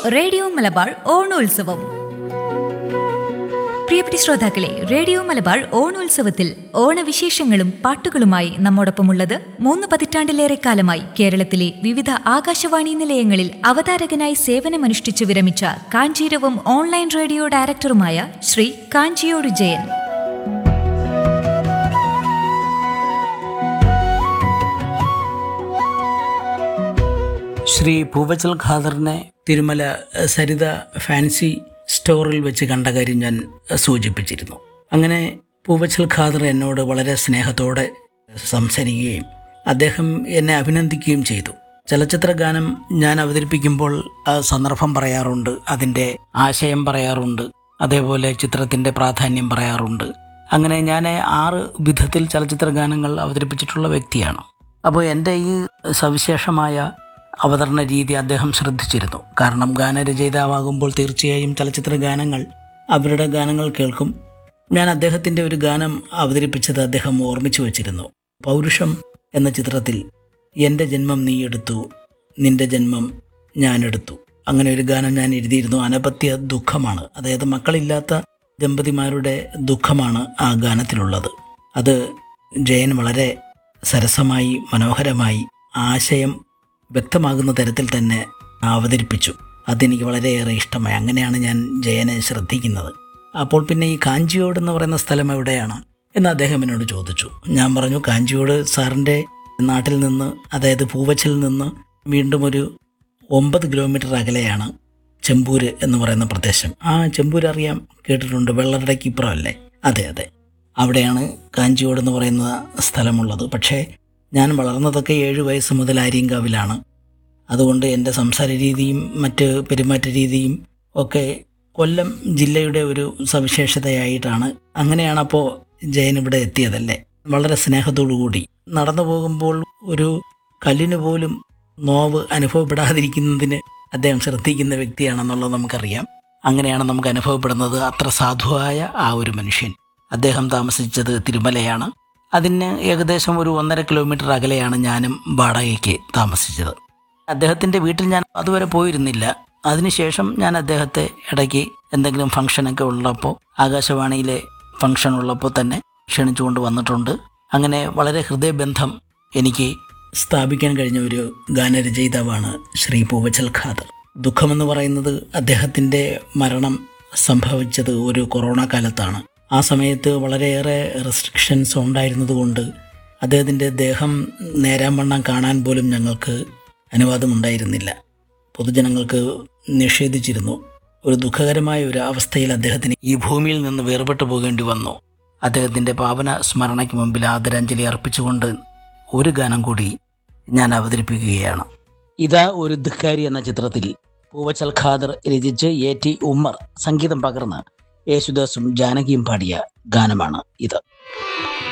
radio Malabar ഓണോത്സവം പ്രിയപ്പെട്ട ശ്രോതാക്കളെ radio Malabar ഓണോത്സവത്തിൽ ഓണവിശേഷങ്ങളും പാട്ടുകളുമായി നമ്മോടൊപ്പമുള്ളത് മൂന്ന് പതിറ്റാണ്ടിലേറെ കാലമായി കേരളത്തിലെ വിവിധ ആകാശവാണി നിലയങ്ങളിൽ അവതാരകനായി സേവനമനുഷ്ഠിച്ചു വിരമിച്ച കാഞ്ചീരവം ഓൺലൈൻ റേഡിയോ ഡയറക്ടറുമായ ശ്രീ കാഞ്ചിയോട് ജയൻ ശ്രീ പൂവച്ചൽ ഖാദറിനെ തിരുമല എഹ്, സരിത ഫാൻസി സ്റ്റോറിൽ വെച്ച് കണ്ട കാര്യം ഞാൻ എഹ്, സൂചിപ്പിച്ചിരുന്നു അങ്ങനെ പൂവച്ചൽ ഖാദർ എന്നോട് വളരെ സ്നേഹത്തോടെ സംസാരിക്കുകയും അദ്ദേഹം എന്നെ അഭിനന്ദിക്കുകയും ചെയ്തു ചലച്ചിത്ര ഗാനം ഞാൻ അവതരിപ്പിക്കുമ്പോൾ ആ സന്ദർഭം പറയാറുണ്ട് അതിൻ്റെ ആശയം പറയാറുണ്ട് അതേപോലെ ചിത്രത്തിൻ്റെ പ്രാധാന്യം പറയാറുണ്ട് അങ്ങനെ ഞാൻ ആറ് വിധത്തിൽ ചലച്ചിത്ര ഗാനങ്ങൾ അവതരിപ്പിച്ചിട്ടുള്ള വ്യക്തിയാണ് അപ്പോൾ എൻ്റെ ഈ സവിശേഷമായ അവതരണ രീതി അദ്ദേഹം ശ്രദ്ധിച്ചിരുന്നു കാരണം ഗാനരചയിതാവാകുമ്പോൾ തീർച്ചയായും ചലച്ചിത്ര ഗാനങ്ങൾ അവരുടെ ഗാനങ്ങൾ കേൾക്കും ഞാൻ അദ്ദേഹത്തിൻ്റെ ഒരു ഗാനം അവതരിപ്പിച്ചത് അദ്ദേഹം ഓർമ്മിച്ചു വച്ചിരുന്നു പൗരുഷം എന്ന ചിത്രത്തിൽ എൻ്റെ ജന്മം നീ എടുത്തു നിന്റെ ജന്മം ഞാൻ എടുത്തു അങ്ങനെ ഒരു ഗാനം ഞാൻ എഴുതിയിരുന്നു അനപത്യ ദുഃഖമാണ് അതായത് മക്കളില്ലാത്ത ദമ്പതിമാരുടെ ദുഃഖമാണ് ആ ഗാനത്തിലുള്ളത് അത് ജയൻ വളരെ സരസമായി മനോഹരമായി ആശയം വ്യക്തമാകുന്ന തരത്തിൽ തന്നെ അവതരിപ്പിച്ചു അതെനിക്ക് വളരെയേറെ ഇഷ്ടമായി അങ്ങനെയാണ് ഞാൻ ജയനെ ശ്രദ്ധിക്കുന്നത് അപ്പോൾ പിന്നെ ഈ കാഞ്ചിയോട് എന്ന് പറയുന്ന സ്ഥലം എവിടെയാണ് എന്ന് അദ്ദേഹം എന്നോട് ചോദിച്ചു ഞാൻ പറഞ്ഞു കാഞ്ചിയോട് സാറിൻ്റെ നാട്ടിൽ നിന്ന് അതായത് പൂവച്ചിൽ നിന്ന് വീണ്ടും ഒരു ഒമ്പത് കിലോമീറ്റർ അകലെയാണ് ചെമ്പൂര് എന്ന് പറയുന്ന പ്രദേശം ആ ചെമ്പൂര് അറിയാം കേട്ടിട്ടുണ്ട് വെള്ളറടയ്ക്ക് ഇപ്പുറമല്ലേ അതെ അതെ അവിടെയാണ് കാഞ്ചിയോട് എന്ന് പറയുന്ന സ്ഥലമുള്ളത് പക്ഷേ ഞാൻ വളർന്നതൊക്കെ ഏഴ് വയസ്സ് മുതൽ ആര്യങ്കാവിലാണ് അതുകൊണ്ട് എൻ്റെ സംസാര രീതിയും മറ്റ് പെരുമാറ്റ രീതിയും ഒക്കെ കൊല്ലം ജില്ലയുടെ ഒരു സവിശേഷതയായിട്ടാണ് അങ്ങനെയാണ് അപ്പോൾ ജയൻ ഇവിടെ എത്തിയതല്ലേ വളരെ സ്നേഹത്തോടു കൂടി നടന്നു പോകുമ്പോൾ ഒരു കല്ലിന് പോലും നോവ് അനുഭവപ്പെടാതിരിക്കുന്നതിന് അദ്ദേഹം ശ്രദ്ധിക്കുന്ന വ്യക്തിയാണെന്നുള്ളത് നമുക്കറിയാം അങ്ങനെയാണ് നമുക്ക് അനുഭവപ്പെടുന്നത് അത്ര സാധുവായ ആ ഒരു മനുഷ്യൻ അദ്ദേഹം താമസിച്ചത് തിരുമലയാണ് അതിന് ഏകദേശം ഒരു ഒന്നര കിലോമീറ്റർ അകലെയാണ് ഞാനും വാടകയ്ക്ക് താമസിച്ചത് അദ്ദേഹത്തിൻ്റെ വീട്ടിൽ ഞാൻ അതുവരെ പോയിരുന്നില്ല അതിനുശേഷം ഞാൻ അദ്ദേഹത്തെ ഇടയ്ക്ക് എന്തെങ്കിലും ഫംഗ്ഷനൊക്കെ ഉള്ളപ്പോൾ ആകാശവാണിയിലെ ഫംഗ്ഷൻ ഉള്ളപ്പോൾ തന്നെ ക്ഷണിച്ചുകൊണ്ട് വന്നിട്ടുണ്ട് അങ്ങനെ വളരെ ഹൃദയബന്ധം എനിക്ക് സ്ഥാപിക്കാൻ കഴിഞ്ഞ ഒരു ഗാനരചയിതാവാണ് ശ്രീ പൂവച്ചൽ ഖാദർ ദുഃഖമെന്ന് പറയുന്നത് അദ്ദേഹത്തിൻ്റെ മരണം സംഭവിച്ചത് ഒരു കൊറോണ കാലത്താണ് ആ സമയത്ത് വളരെയേറെ റെസ്ട്രിക്ഷൻസ് ഉണ്ടായിരുന്നതുകൊണ്ട് അദ്ദേഹത്തിൻ്റെ ദേഹം നേരാൻ വണ്ണം കാണാൻ പോലും ഞങ്ങൾക്ക് അനുവാദമുണ്ടായിരുന്നില്ല പൊതുജനങ്ങൾക്ക് നിഷേധിച്ചിരുന്നു ഒരു ദുഃഖകരമായ ഒരു അവസ്ഥയിൽ അദ്ദേഹത്തിന് ഈ ഭൂമിയിൽ നിന്ന് വേർപെട്ടു പോകേണ്ടി വന്നു അദ്ദേഹത്തിൻ്റെ പാവന സ്മരണയ്ക്ക് മുമ്പിൽ ആദരാഞ്ജലി അർപ്പിച്ചുകൊണ്ട് ഒരു ഗാനം കൂടി ഞാൻ അവതരിപ്പിക്കുകയാണ് ഇതാ ഒരു ധിക്കാരി എന്ന ചിത്രത്തിൽ പൂവച്ചൽ ഖാദർ രചിച്ച് എ ടി ഉമ്മർ സംഗീതം പകർന്ന് യേശുദാസും ജാനകിയും പാടിയ ഗാനമാണ് ഇത്